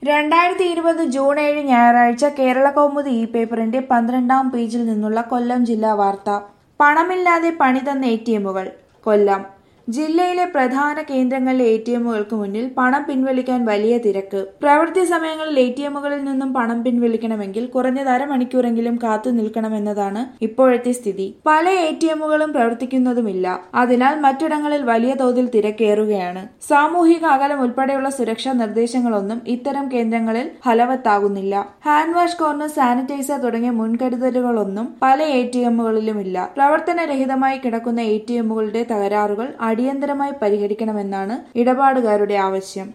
രണ്ടായിരത്തി ഇരുപത് ജൂൺ ഏഴ് ഞായറാഴ്ച കേരള കൗമുദി ഇ പേപ്പറിന്റെ പന്ത്രണ്ടാം പേജിൽ നിന്നുള്ള കൊല്ലം ജില്ലാ വാർത്ത പണമില്ലാതെ പണി തന്ന എ ടി എമ്മുകൾ കൊല്ലം ജില്ലയിലെ പ്രധാന കേന്ദ്രങ്ങളിലെ എ ടി എമ്മുകൾക്ക് മുന്നിൽ പണം പിൻവലിക്കാൻ വലിയ തിരക്ക് പ്രവൃത്തി സമയങ്ങളിൽ എ ടി എമ്മുകളിൽ നിന്നും പണം പിൻവലിക്കണമെങ്കിൽ കുറഞ്ഞത് അരമണിക്കൂറെങ്കിലും കാത്തു നിൽക്കണമെന്നതാണ് ഇപ്പോഴത്തെ സ്ഥിതി പല എ ടി എമ്മുകളും പ്രവർത്തിക്കുന്നതുമില്ല അതിനാൽ മറ്റിടങ്ങളിൽ വലിയ തോതിൽ തിരക്കേറുകയാണ് സാമൂഹിക അകലം ഉൾപ്പെടെയുള്ള സുരക്ഷാ നിർദ്ദേശങ്ങളൊന്നും ഇത്തരം കേന്ദ്രങ്ങളിൽ ഫലവത്താകുന്നില്ല ഹാൻഡ് വാഷ് കോർണർ സാനിറ്റൈസർ തുടങ്ങിയ മുൻകരുതലുകളൊന്നും പല എ ടി എമ്മുകളിലുമില്ല പ്രവർത്തനരഹിതമായി കിടക്കുന്ന എ ടി എമ്മുകളുടെ തകരാറുകൾ അടിയന്തരമായി പരിഹരിക്കണമെന്നാണ് ഇടപാടുകാരുടെ ആവശ്യം